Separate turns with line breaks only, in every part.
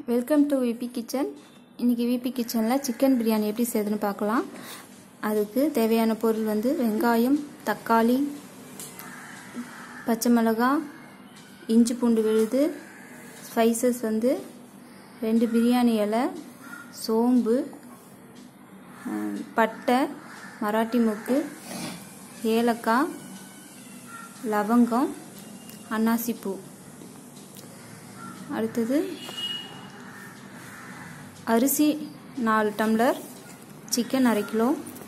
welcome to VP kitchen இன்றைக்கி VP கிச்சனில் chicken biryani எப்படி செய்யுதுன்னு பார்க்கலாம் அதுக்கு தேவையான பொருள் வந்து வெங்காயம் தக்காளி பச்சை மிளகாய் இஞ்சி பூண்டு விழுது ஸ்பைசஸ் வந்து ரெண்டு பிரியாணி இலை சோம்பு அஹ், பட்டை மராட்டி மொக்கு ஏலக்காய் லவங்கம் அன்னாசிப்பூ அடுத்தது அரிசி நாலு டம்ளர் சிக்கன் அரை கிலோ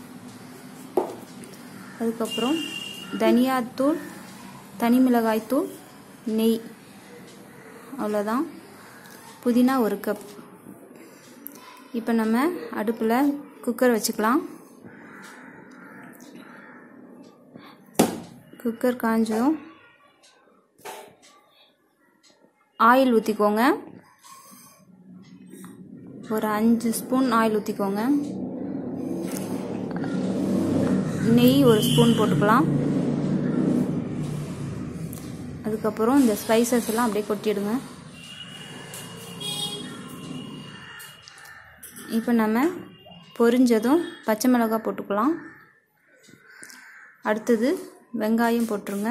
அதுக்கப்புறம் தனியாத்தூள் தனி மிளகாய்த்தூள் நெய் அவ்வளோதான் புதினா ஒரு கப் இப்போ நம்ம அடுப்பில் குக்கர் வச்சுக்கலாம் குக்கர் காஞ்சதும் ஆயில் ஊற்றிக்கோங்க ஒரு அஞ்சு ஸ்பூன் ஆயில் ஊற்றிக்கோங்க நெய் ஒரு ஸ்பூன் போட்டுக்கலாம் அதுக்கப்புறம் இந்த ஸ்பைசஸ் எல்லாம் அப்படியே கொட்டிடுங்க இப்போ நம்ம பொரிஞ்சதும் பச்சை மிளகாய் போட்டுக்கலாம் அடுத்தது வெங்காயம் போட்டுருங்க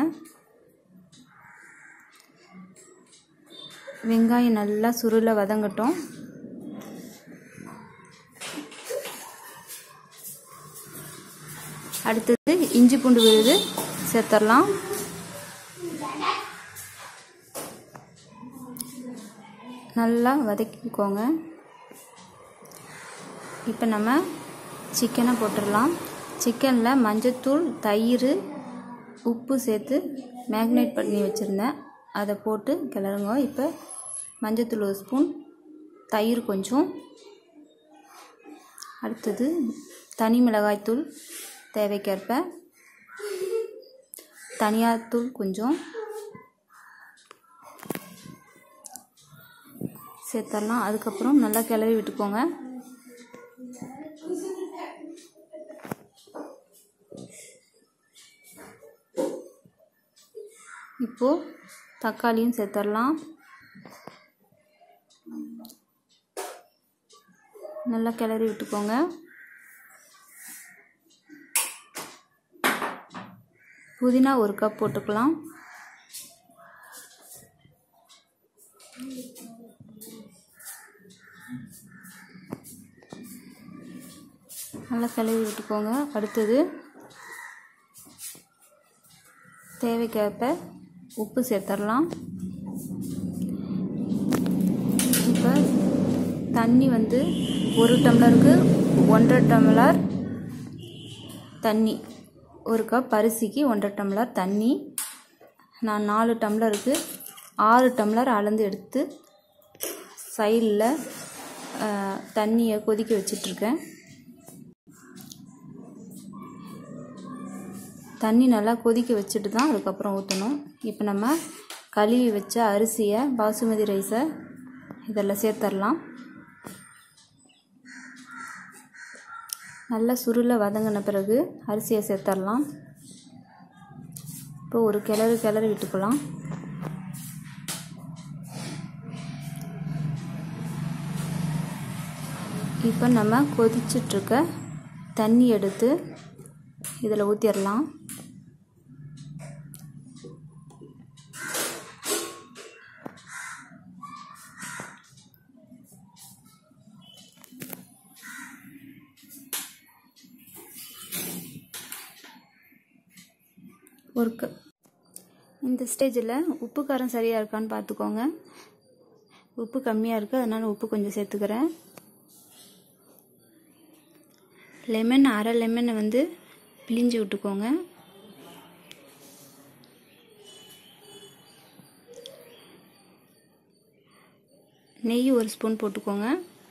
வெங்காயம் நல்லா சுருள வதங்கட்டும் அடுத்தது இஞ்சி பூண்டு விழுது சேர்த்துடலாம் நல்லா வதக்கிக்கோங்க இப்போ நம்ம சிக்கனை போட்டுடலாம் சிக்கனில் மஞ்சத்தூள் தயிர் உப்பு சேர்த்து மேக்னேட் பண்ணி வச்சுருந்தேன் அதை போட்டு கிளறுங்க இப்போ மஞ்சத்தூள் ஒரு ஸ்பூன் தயிர் கொஞ்சம் அடுத்தது தனி மிளகாய்த்தூள் தேவைக்கேற்ப தனியாத்தூள் கொஞ்சம் சேர்த்துடலாம் அதுக்கப்புறம் நல்லா கிளறி விட்டுக்கோங்க இப்போது தக்காளியும் சேர்த்துடலாம் நல்லா கிளறி விட்டுக்கோங்க புதினா ஒரு கப் போட்டுக்கலாம் நல்லா கிளறி விட்டுக்கோங்க அடுத்தது தேவைக்கேற்ப உப்பு சேர்த்துடலாம் இப்போ தண்ணி வந்து ஒரு டம்ளருக்கு ஒன்றரை டம்ளர் தண்ணி ஒரு கப் அரிசிக்கு ஒன்றரை டம்ளர் தண்ணி நான் நாலு டம்ளருக்கு ஆறு டம்ளர் அளந்து எடுத்து சைடில் தண்ணியை கொதிக்க வச்சிட்ருக்கேன் தண்ணி நல்லா கொதிக்க வச்சுட்டு தான் அதுக்கப்புறம் ஊற்றணும் இப்போ நம்ம கழுவி வச்ச அரிசியை பாசுமதி ரைஸை இதில் சேர்த்துடலாம் நல்லா சுருள வதங்கின பிறகு அரிசியை சேர்த்துடலாம் இப்போ ஒரு கிளறு கிளறி விட்டுக்கலாம் இப்போ நம்ம கொதிச்சிட்ருக்க தண்ணி எடுத்து இதில் ஊற்றிடலாம் ஒரு க இந்த ஸ்டேஜில் உப்பு காரம் சரியாக இருக்கான்னு பார்த்துக்கோங்க உப்பு கம்மியாக இருக்குது அதனால் உப்பு கொஞ்சம் சேர்த்துக்கிறேன் லெமன் அரை லெமனை வந்து பிழிஞ்சு விட்டுக்கோங்க நெய் ஒரு ஸ்பூன் போட்டுக்கோங்க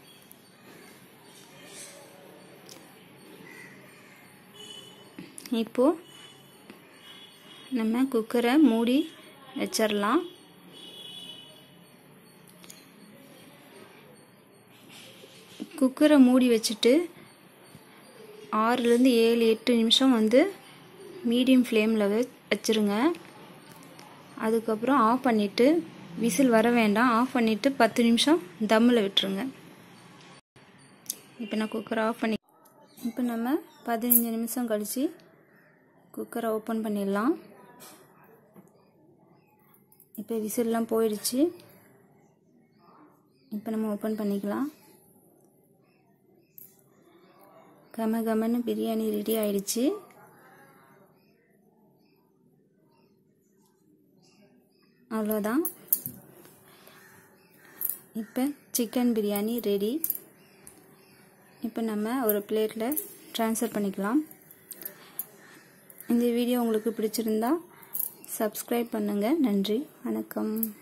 இப்போது நம்ம குக்கரை மூடி வச்சிடலாம் குக்கரை மூடி வச்சுட்டு ஆறுலேருந்து ஏழு எட்டு நிமிஷம் வந்து மீடியம் ஃப்ளேமில் வ வச்சுருங்க அதுக்கப்புறம் ஆஃப் பண்ணிவிட்டு விசில் வர வேண்டாம் ஆஃப் பண்ணிவிட்டு பத்து நிமிஷம் தம்மில் விட்டுருங்க இப்போ நான் குக்கரை ஆஃப் பண்ணி இப்போ நம்ம பதினஞ்சு நிமிஷம் கழித்து குக்கரை ஓப்பன் பண்ணிடலாம் இப்போ விசில்லாம் போயிடுச்சு இப்போ நம்ம ஓப்பன் பண்ணிக்கலாம் கம கமன்னு பிரியாணி ரெடி ஆயிடுச்சு அவ்வளோதான் இப்போ சிக்கன் பிரியாணி ரெடி இப்போ நம்ம ஒரு பிளேட்டில் ட்ரான்ஸ்ஃபர் பண்ணிக்கலாம் இந்த வீடியோ உங்களுக்கு பிடிச்சிருந்தா சப்ஸ்கிரைப் பண்ணுங்கள் நன்றி வணக்கம்